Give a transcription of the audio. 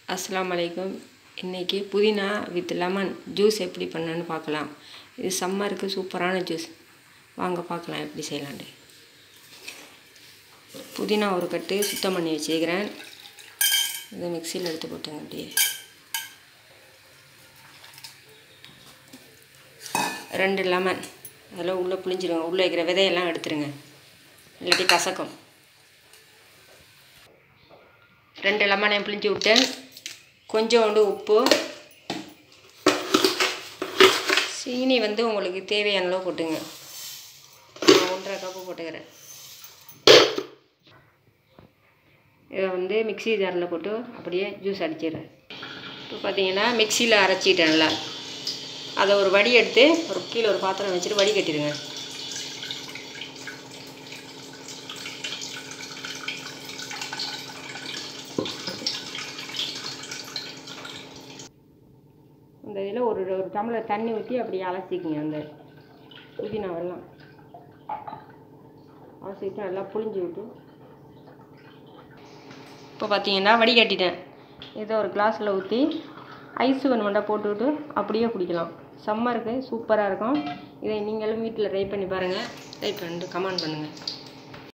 அஸ்ஸலாமு அலைக்கும் இன்றைக்கி புதினா வித் லெமன் ஜூஸ் எப்படி பண்ணணுன்னு பார்க்கலாம் இது சம்மருக்கு சூப்பரான ஜூஸ் வாங்க பார்க்கலாம் எப்படி செய்யலான்ட்டு புதினா ஒரு கட்டு சுத்தம் பண்ணி வச்சுக்கிறேன் இதை மிக்சியில் எடுத்து போட்டுங்க அப்படியே ரெண்டு லெமன் அதெல்லாம் உள்ளே புளிஞ்சிருங்க உள்ளே இருக்கிற விதையெல்லாம் எடுத்துருங்க இல்லாட்டி கசக்கும் ரெண்டு லெமனையும் புளிஞ்சு விட்டேன் கொஞ்சோண்டு உப்பு சீனி வந்து உங்களுக்கு தேவையான அளவு போட்டுங்க நான் ஒன்றரை கப்பு போட்டுக்கிறேன் இதை வந்து மிக்ஸி ஜாரில் போட்டு அப்படியே ஜூஸ் அடிச்சிடுறேன் இப்போ பார்த்தீங்கன்னா மிக்சியில் அரைச்சிட்டேன் நல்லா அதை ஒரு வடி எடுத்து ஒரு கீழே ஒரு பாத்திரம் வச்சுட்டு வடி கட்டிடுங்க இந்த இதில் ஒரு ஒரு டம்ளர் தண்ணி ஊற்றி அப்படி அலசிக்கிங்க அந்த புதினாவெல்லாம் அலசிட்டு நல்லா புளிஞ்சு விட்டு இப்போ பார்த்தீங்கன்னா வடிகட்டிட்டேன் இதை ஒரு கிளாஸில் ஊற்றி ஐஸ் வேணுமெண்டா போட்டுவிட்டு அப்படியே குடிக்கலாம் சம்மருக்கு சூப்பராக இருக்கும் இதை நீங்களும் வீட்டில் ட்ரை பண்ணி பாருங்கள் ட்ரை பண்ணிட்டு கமெண்ட் பண்ணுங்கள்